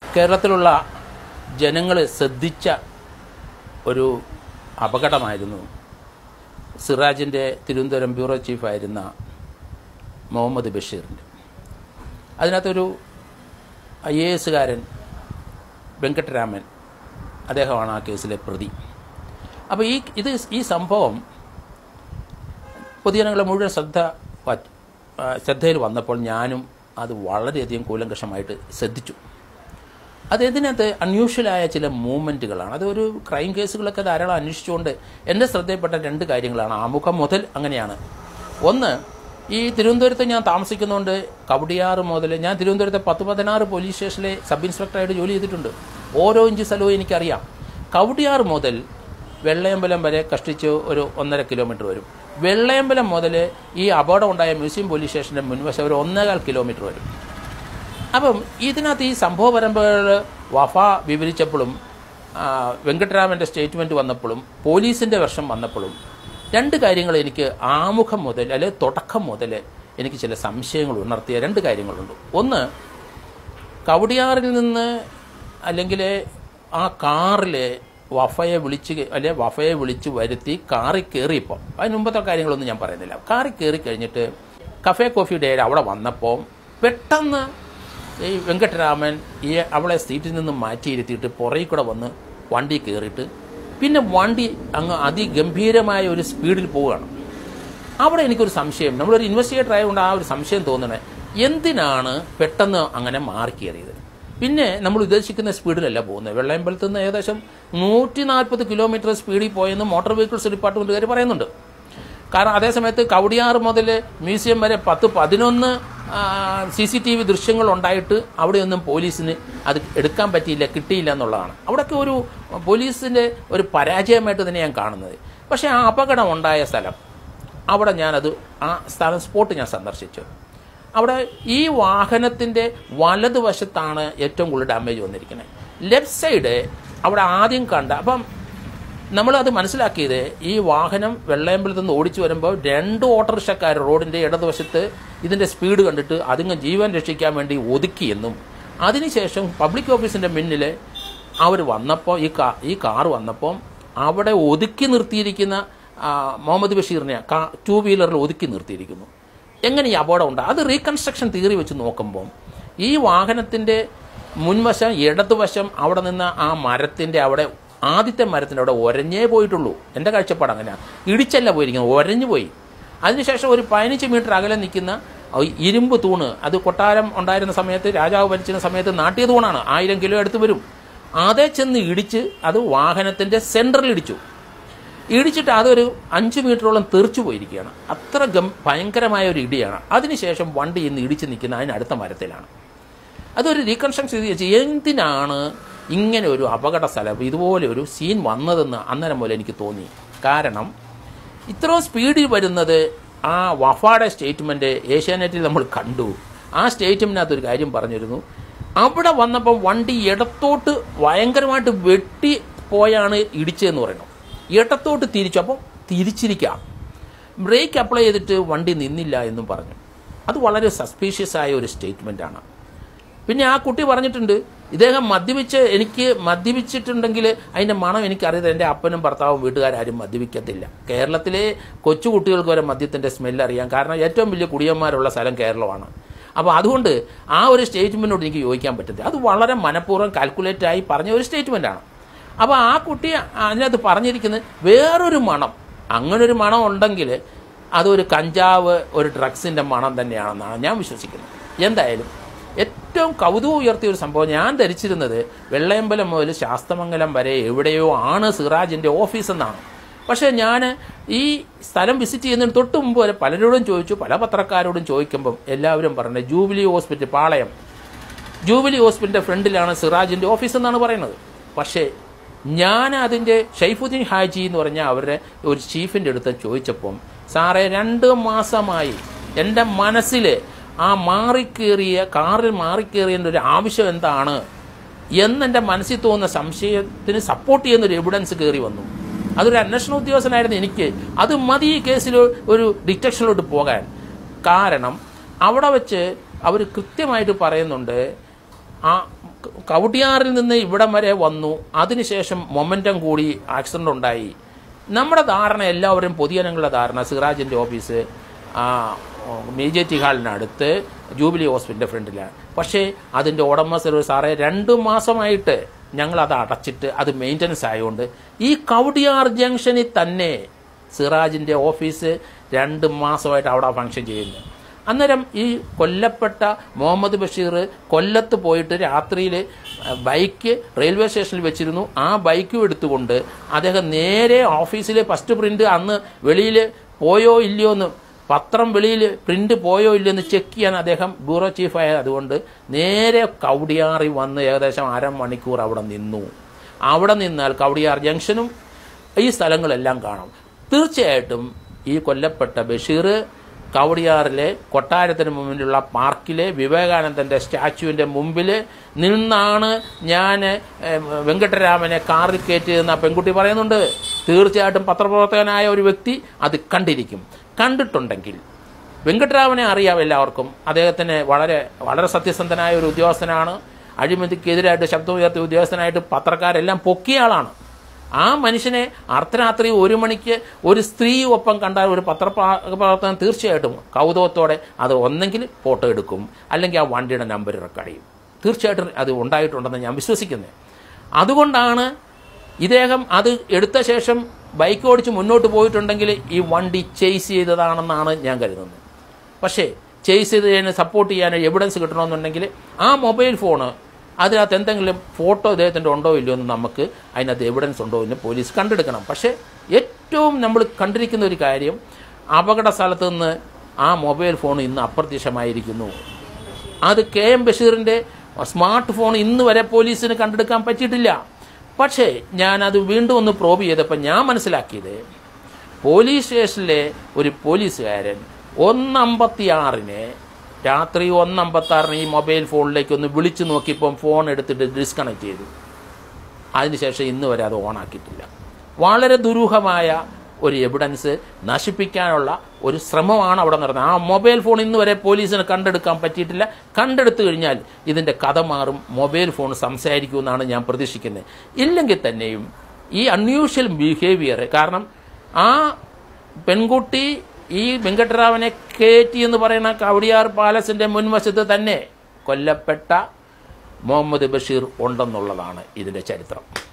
കേരളത്തിലുള്ള ജനങ്ങൾ ശ്രദ്ധിച്ച ഒരു അപകടമായിരുന്നു സിറാജിൻ്റെ തിരുവനന്തപുരം ബ്യൂറോ ചീഫായിരുന്ന മുഹമ്മദ് ബഷീറിൻ്റെ അതിനകത്തൊരു ഐ എ എസുകാരൻ വെങ്കട്ടരാമൻ അദ്ദേഹമാണ് ആ കേസിലെ പ്രതി അപ്പോൾ ഈ ഇത് ഈ സംഭവം പൊതുജനങ്ങളെ മുഴുവൻ ശ്രദ്ധ പ- ആ, ശ്രദ്ധയിൽ വന്നപ്പോൾ ഞാനും അത് വളരെയധികം കൂലങ്കഷമായിട്ട് ശ്രദ്ധിച്ചു അത് ഇതിനകത്ത് അൺയൂഷ്വലായ ചില മൂവ്മെൻറ്റുകളാണ് അതൊരു ക്രൈം കേസുകളൊക്കെ ധാരാളം അന്വേഷിച്ചുകൊണ്ട് എൻ്റെ ശ്രദ്ധയിൽപ്പെട്ട രണ്ട് കാര്യങ്ങളാണ് ആമുഖം മുതൽ അങ്ങനെയാണ് ഒന്ന് ഈ തിരുവനന്തപുരത്ത് ഞാൻ താമസിക്കുന്നതുകൊണ്ട് കവടിയാറ് മുതൽ ഞാൻ തിരുവനന്തപുരത്തെ പത്ത് പതിനാറ് പോലീസ് സ്റ്റേഷനിലെ സബ് ഇൻസ്പെക്ടറായിട്ട് ജോലി ചെയ്തിട്ടുണ്ട് ഓരോ ഇഞ്ച് സ്ഥലവും എനിക്കറിയാം കവടിയാറ് മുതൽ വെള്ളയമ്പലം വരെ കഷ്ടിച്ച് ഒരു ഒന്നര കിലോമീറ്റർ വരും വെള്ളയമ്പലം മുതൽ ഈ അപകടം ഉണ്ടായ മ്യൂസിയം പോലീസ് സ്റ്റേഷൻ്റെ മുൻവശം ഒരു ഒന്നേകാൽ കിലോമീറ്റർ വരും അപ്പം ഇതിനകത്ത് ഈ സംഭവ പരമ്പരകൾ വഫ വിവരിച്ചപ്പോഴും ആ, വെങ്കട്ടരാമൻ്റെ സ്റ്റേറ്റ്മെൻറ്റ് വന്നപ്പോഴും പോലീസിൻ്റെ വർഷം വന്നപ്പോഴും രണ്ട് കാര്യങ്ങൾ എനിക്ക് ആമുഖം മുതൽ അല്ലെ തുടക്കം മുതൽ എനിക്ക് ചില സംശയങ്ങൾ ഉണർത്തിയ രണ്ട് കാര്യങ്ങളുണ്ട് ഒന്ന് കവടിയാറിൽ നിന്ന് അല്ലെങ്കിൽ ആ കാറിൽ വഫയെ വിളിച്ച് അല്ലെ വഫയെ വിളിച്ച് വരുത്തി കാറിൽ കയറിയപ്പോൾ അതിന് മുമ്പത്തെ കാര്യങ്ങളൊന്നും ഞാൻ പറയുന്നില്ല കാറിൽ കയറി കഴിഞ്ഞിട്ട് കഫേ കോഫി ഡേ അവിടെ വന്നപ്പോൾ പെട്ടെന്ന് ഈ വെങ്കട്ടരാമൻ ഈ അവളെ സീറ്റിൽ നിന്ന് മാറ്റിയിരുത്തിയിട്ട് പുറകിൽ കൂടെ വന്ന് വണ്ടി കയറിയിട്ട് പിന്നെ വണ്ടി അങ്ങ് അതിഗംഭീരമായ ഒരു സ്പീഡിൽ പോവുകയാണ് അവിടെ എനിക്കൊരു സംശയം നമ്മളൊരു ഇൻവെസ്റ്റിഗേറ്റർ ആയതുകൊണ്ട് ആ ഒരു സംശയം തോന്നണേ എന്തിനാണ് പെട്ടെന്ന് അങ്ങനെ മാറി കയറിയത് പിന്നെ നമ്മൾ ഉദ്ദേശിക്കുന്ന സ്പീഡിലല്ല പോകുന്നത് വെള്ളയമ്പലത്ത് നിന്ന് ഏകദേശം നൂറ്റി നാൽപ്പത് കിലോമീറ്റർ സ്പീഡിൽ പോയെന്ന് മോട്ടോർ വെഹിക്കിൾസ് ഡിപ്പാർട്ട്മെൻറ്റുകാർ പറയുന്നുണ്ട് കാരണം അതേസമയത്ത് കവടിയാറ് മുതൽ മ്യൂസിയം വരെ പത്ത് പതിനൊന്ന് സി സി ടി വി ദൃശ്യങ്ങൾ ഉണ്ടായിട്ട് അവിടെയൊന്നും പോലീസിന് അത് എടുക്കാൻ പറ്റിയില്ല കിട്ടിയില്ല എന്നുള്ളതാണ് അവിടെയൊക്കെ ഒരു പോലീസിൻ്റെ ഒരു പരാജയമായിട്ട് തന്നെ ഞാൻ കാണുന്നത് പക്ഷേ ആ അപകടം ഉണ്ടായ സ്ഥലം അവിടെ ഞാനത് ആ സ്ഥലം സ്പോട്ട് ഞാൻ സന്ദർശിച്ചു അവിടെ ഈ വാഹനത്തിൻ്റെ വലതുവശത്താണ് ഏറ്റവും കൂടുതൽ ഡാമേജ് വന്നിരിക്കുന്നത് ലെഫ്റ്റ് സൈഡ് അവിടെ ആദ്യം കണ്ട അപ്പം നമ്മളത് മനസ്സിലാക്കിയത് ഈ വാഹനം വെള്ളയമ്പലത്ത് നിന്ന് ഓടിച്ചു വരുമ്പോൾ രണ്ട് ഓട്ടോറിക്ഷക്കാർ റോഡിൻ്റെ ഇടതുവശത്ത് ഇതിൻ്റെ സ്പീഡ് കണ്ടിട്ട് അതിങ്ങ് ജീവൻ രക്ഷിക്കാൻ വേണ്ടി ഒതുക്കിയെന്നും അതിനുശേഷം പബ്ലിക് ഓഫീസിൻ്റെ മുന്നിൽ അവർ വന്നപ്പോൾ ഈ കാ ഈ കാർ വന്നപ്പോൾ അവിടെ ഒതുക്കി നിർത്തിയിരിക്കുന്ന ആ, മുഹമ്മദ് ബഷീറിനെ കാ ടൂ വീലറിൽ ഒതുക്കി നിർത്തിയിരിക്കുന്നു എങ്ങനെ ഈ അപകടം ഉണ്ട് അത് റീകൺസ്ട്രക്ഷൻ തിയറി വെച്ച് നോക്കുമ്പോൾ ഈ വാഹനത്തിൻ്റെ മുൻവശം ഇടതുവശം അവിടെ നിന്ന് ആ മരത്തിൻ്റെ അവിടെ ആദ്യത്തെ മരത്തിൻ്റെ അവിടെ ഒരഞ്ഞേ പോയിട്ടുള്ളൂ എൻ്റെ കാഴ്ചപ്പാട് അങ്ങനെയാണ് ഇടിച്ചല്ല പോയിരിക്കുന്നത് ഒരഞ്ഞു പോയി അതിനുശേഷം ഒരു പതിനഞ്ച് മീറ്റർ അകലെ നിൽക്കുന്ന ആ ഇരുമ്പ് തൂണ് അത് കൊട്ടാരം ഉണ്ടായിരുന്ന സമയത്ത് രാജാവ് ഭരിച്ചിരുന്ന സമയത്ത് നാട്ടിയ തൂണാണ് ആയിരം കിലോ അടുത്ത് വരും അതേ ചെന്ന് ഇടിച്ച് അത് വാഹനത്തിൻ്റെ സെൻറ്ററിൽ ഇടിച്ചു ഇടിച്ചിട്ട് അതൊരു അഞ്ച് മീറ്ററോളം തെറിച്ചു പോയിരിക്കുകയാണ് അത്ര ഗം ഭയങ്കരമായ ഒരു ഇടിയാണ് അതിനുശേഷം വണ്ടി ഇന്ന് ഇടിച്ച് നിൽക്കുന്ന അതിന് അടുത്ത മരത്തിലാണ് അതൊരു റീകൺസ്ട്രക്ഷൻ ചെയ്ത് വെച്ച് എന്തിനാണ് ഇങ്ങനെ ഒരു അപകട സ്ഥലം ഇതുപോലെ ഒരു സീൻ വന്നതെന്ന് അന്നേരം പോലെ എനിക്ക് തോന്നി കാരണം ഇത്രയും സ്പീഡിൽ വരുന്നത് ആ വഫാടെ സ്റ്റേറ്റ്മെൻറ്റ് ഏഷ്യാനെറ്റിൽ നമ്മൾ കണ്ടു ആ സ്റ്റേറ്റ്മെൻറ്റിനകത്ത് ഒരു കാര്യം പറഞ്ഞിരുന്നു അവിടെ വന്നപ്പോൾ വണ്ടി ഇടത്തോട്ട് ഭയങ്കരമായിട്ട് വെട്ടി പോയാണ് ഇടിച്ചതെന്ന് പറയുന്നു ഇടത്തോട്ട് തിരിച്ചു അപ്പം തിരിച്ചിരിക്കാം ബ്രേക്ക് അപ്ലൈ ചെയ്തിട്ട് വണ്ടി നിന്നില്ല എന്നും പറഞ്ഞു അത് വളരെ സസ്പീഷ്യസ് ആയ ഒരു സ്റ്റേറ്റ്മെൻ്റ് ആണ് പിന്നെ ആ കുട്ടി പറഞ്ഞിട്ടുണ്ട് ഇദ്ദേഹം മദ്യപിച്ച് എനിക്ക് മദ്യപിച്ചിട്ടുണ്ടെങ്കിൽ അതിൻ്റെ മണം എനിക്കറിയാം എൻ്റെ അപ്പനും ഭർത്താവും വീട്ടുകാരും മദ്യപിക്കത്തില്ല കേരളത്തിലെ കൊച്ചു കുട്ടികൾക്ക് വരെ മദ്യത്തിൻ്റെ സ്മെല്ല് അറിയാം കാരണം ഏറ്റവും വലിയ കുടിയന്മാരുള്ള സ്ഥലം കേരളമാണ് അപ്പോൾ അതുകൊണ്ട് ആ ഒരു സ്റ്റേറ്റ്മെൻറ്റോട് എനിക്ക് യോജിക്കാൻ പറ്റത്തില്ല അത് വളരെ മനഃപൂർവ്വം കാൽക്കുലേറ്റ് ആയി പറഞ്ഞ ഒരു സ്റ്റേറ്റ്മെൻറ്റാണ് അപ്പോൾ ആ കുട്ടി അതിനകത്ത് പറഞ്ഞിരിക്കുന്നത് വേറൊരു മണം അങ്ങനൊരു മണം ഉണ്ടെങ്കിൽ അതൊരു കഞ്ചാവ് ഒരു ഡ്രഗ്സിൻ്റെ മണം തന്നെയാണെന്നാണ് ഞാൻ വിശ്വസിക്കുന്നത് എന്തായാലും ഏറ്റവും കൗതുകം ഉയർത്തിയ ഒരു സംഭവം ഞാൻ ധരിച്ചിരുന്നത് വെള്ളയമ്പലം മുതൽ ശാസ്തമംഗലം വരെ എവിടെയോ ആണ് സിറാജിൻ്റെ ഓഫീസ് എന്നാണ് പക്ഷേ ഞാൻ ഈ സ്ഥലം വിസിറ്റ് ചെയ്യുന്നതിന് തൊട്ട് മുമ്പ് വരെ പലരോടും ചോദിച്ചു പല പത്രക്കാരോടും ചോദിക്കുമ്പം എല്ലാവരും പറഞ്ഞത് ജൂബിലി ഹോസ്പിറ്റൽ പാളയം ജൂബിലി ഹോസ്പിറ്റലിൻ്റെ ഫ്രണ്ടിലാണ് സിറാജിൻ്റെ ഓഫീസ് എന്നാണ് പറയുന്നത് പക്ഷേ ഞാൻ അതിൻ്റെ ഷൈഫുദ്ദീൻ ഹാജി എന്ന് പറഞ്ഞ അവരുടെ ഒരു ചീഫിൻ്റെ അടുത്ത് ചോദിച്ചപ്പം സാറേ രണ്ട് മാസമായി എൻ്റെ മനസ്സിൽ ആ മാറിക്കേറിയ കാറിൽ മാറിക്കേറിയതിൻ്റെ ഒരു ആവശ്യം എന്താണ് എന്നെൻ്റെ മനസ്സിൽ തോന്നുന്ന സംശയത്തിന് സപ്പോർട്ട് ചെയ്യുന്ന ഒരു എവിഡൻസ് കയറി വന്നു അതൊരു അന്വേഷണ ഉദ്യോഗസ്ഥനായിരുന്നു എനിക്ക് അത് മതി ഈ കേസിൽ ഒരു ഡിറ്റക്ഷനിലോട്ട് പോകാൻ കാരണം അവിടെ വെച്ച് അവർ കൃത്യമായിട്ട് പറയുന്നുണ്ട് ആ കവടിയാറിൽ നിന്ന് ഇവിടം വരെ വന്നു അതിനുശേഷം മൊമെന്റം കൂടി ആക്സിഡന്റ് ഉണ്ടായി നമ്മുടെ ധാരണ എല്ലാവരും പൊതുജനങ്ങളുടെ ധാരണ സിറാജിന്റെ ഓഫീസ് ആ, മേജർ ടി ഹാളിനടുത്ത് ജൂബിലി ഹോസ്പിറ്റലിന്റെ ഫ്രണ്ടിലാണ് പക്ഷേ അതിന്റെ ഉടമസ്ഥർ സാറേ രണ്ട് മാസമായിട്ട് ഞങ്ങൾ അത് അടച്ചിട്ട് അത് മെയിൻ്റനൻസ് ആയതുകൊണ്ട് ഈ കവടിയാർ ജംഗ്ഷനിൽ തന്നെ സിറാജിന്റെ ഓഫീസ് രണ്ട് മാസമായിട്ട് അവിടെ ഫംഗ്ഷൻ ചെയ്യുന്നു അന്നേരം ഈ കൊല്ലപ്പെട്ട മുഹമ്മദ് ബഷീർ കൊല്ലത്ത് പോയിട്ട് രാത്രിയിൽ ബൈക്ക് റെയിൽവേ സ്റ്റേഷനിൽ വെച്ചിരുന്നു ആ ബൈക്കും എടുത്തുകൊണ്ട് അദ്ദേഹം നേരെ ഓഫീസിലെ ഫസ്റ്റ് പ്രിന്റ് അന്ന് വെളിയിൽ പോയോ ഇല്ലയോ എന്ന് പത്രം വെളിയിൽ പ്രിന്റ് പോയോ ഇല്ലെന്ന് ചെക്ക് ചെയ്യാൻ അദ്ദേഹം ബ്യൂറോ ചീഫായ അതുകൊണ്ട് നേരെ കവടിയാറി വന്ന് ഏകദേശം അരമണിക്കൂർ അവിടെ നിന്നു അവിടെ നിന്നാൽ കവടിയാർ ജംഗ്ഷനും ഈ സ്ഥലങ്ങളെല്ലാം കാണാം തീർച്ചയായിട്ടും ഈ കൊല്ലപ്പെട്ട ബഷീർ കവടിയാറിലെ കൊട്ടാരത്തിന് മുമ്പിലുള്ള പാർക്കിലെ വിവേകാനന്ദന്റെ സ്റ്റാച്ചുവിന്റെ മുമ്പിൽ നിന്നാണ് ഞാൻ ഏം, വെങ്കട്ടരാമനെ കാറിൽ കയറ്റിയതെന്ന് ആ പെൺകുട്ടി പറയുന്നുണ്ട് തീർച്ചയായിട്ടും പത്രപ്രവർത്തകനായ ഒരു വ്യക്തി അത് കണ്ടിരിക്കും കണ്ടിട്ടുണ്ടെങ്കിൽ വെങ്കട്ടരാമനെ അറിയാം എല്ലാവർക്കും അദ്ദേഹത്തിന് വളരെ വളരെ സത്യസന്ധനായ ഒരു ഉദ്യോഗസ്ഥനാണ് അഴിമതിക്കെതിരായിട്ട് ശബ്ദം ഉയർത്തിയ ഉദ്യോഗസ്ഥനായിട്ട് പത്രക്കാരെല്ലാം പൊക്കിയ ആളാണ് ആ മനുഷ്യനെ അർദ്ധരാത്രി ഒരു മണിക്ക് ഒരു സ്ത്രീ ഒപ്പം കണ്ടാൽ ഒരു പത്രപ്രവർത്തകൻ തീർച്ചയായിട്ടും കൗതുകത്തോടെ അത് ഒന്നെങ്കിൽ ഫോട്ടോ എടുക്കും അല്ലെങ്കിൽ ആ വണ്ടിയുടെ നമ്പർ റെക്കോർഡ് ചെയ്യും തീർച്ചയായിട്ടും അത് ഉണ്ടായിട്ടുണ്ടെന്ന് ഞാൻ വിശ്വസിക്കുന്നത് അതുകൊണ്ടാണ് ഇദ്ദേഹം അത് എടുത്ത ശേഷം ബൈക്ക് ഓടിച്ച് മുന്നോട്ട് പോയിട്ടുണ്ടെങ്കിൽ ഈ വണ്ടി ചേസ് ചെയ്തതാണെന്നാണ് ഞാൻ കരുതുന്നത് പക്ഷേ ചേസ് ചെയ്തതിന് സപ്പോർട്ട് ചെയ്യാൻ എവിഡൻസ് കിട്ടണമെന്നുണ്ടെങ്കിൽ ആ മൊബൈൽ ഫോണ് അതിനകത്ത് എന്തെങ്കിലും ഫോട്ടോ ഇദ്ദേഹത്തിൻ്റെ ഉണ്ടോ ഇല്ലയോ എന്ന് നമുക്ക് അതിനകത്ത് എവിഡൻസ് ഉണ്ടോ എന്ന് പോലീസ് കണ്ടെടുക്കണം പക്ഷേ ഏറ്റവും നമ്മൾ കണ്ടിരിക്കുന്ന ഒരു കാര്യം അപകട സ്ഥലത്ത് നിന്ന് ആ മൊബൈൽ ഫോൺ ഇന്ന് അപ്രത്യക്ഷമായിരിക്കുന്നു അത് കെ എം ബഷീറിന്റെ സ്മാർട്ട് ഫോൺ ഇന്ന് വരെ പോലീസിന് കണ്ടെടുക്കാൻ പറ്റിയിട്ടില്ല പക്ഷേ ഞാനത് വീണ്ടും ഒന്ന് പ്രോബ് ചെയ്തപ്പോൾ ഞാൻ മനസ്സിലാക്കിയത് പോലീസ് സ്റ്റേഷനിലെ ഒരു പോലീസുകാരൻ ഒന്നമ്പത്തിയാറിന് രാത്രി ഒന്നമ്പത്തി ആറിന് ഈ മൊബൈൽ ഫോണിലേക്ക് ഒന്ന് വിളിച്ചു നോക്കിയപ്പം ഫോൺ എടുത്തിട്ട് ഡിസ്കണക്ട് ചെയ്തു അതിനുശേഷം ഇന്ന് വരെ അത് ഓണാക്കിയിട്ടില്ല വളരെ ദുരൂഹമായ ഒരു എവിഡൻസ് നശിപ്പിക്കാനുള്ള ഒരു ശ്രമമാണ് അവിടെ നടന്നത് ആ മൊബൈൽ ഫോൺ ഇന്ന് വരെ പോലീസിന് കണ്ടെടുക്കാൻ പറ്റിയിട്ടില്ല കണ്ടെടുത്തു കഴിഞ്ഞാൽ ഇതിന്റെ കഥ മാറും മൊബൈൽ ഫോൺ സംസാരിക്കുമെന്നാണ് ഞാൻ പ്രതീക്ഷിക്കുന്നത് ഇല്ലെങ്കിൽ തന്നെയും ഈ അൺയൂഷ്വൽ ബിഹേവിയർ കാരണം ആ പെൺകുട്ടി ഈ വെങ്കട്ടരാമനെ കയറ്റി എന്ന് പറയുന്ന കവടിയാർ പാലസിന്റെ മുൻവശത്ത് തന്നെ കൊല്ലപ്പെട്ട മുഹമ്മദ് ബഷീർ ഉണ്ടെന്നുള്ളതാണ് ഇതിന്റെ ചരിത്രം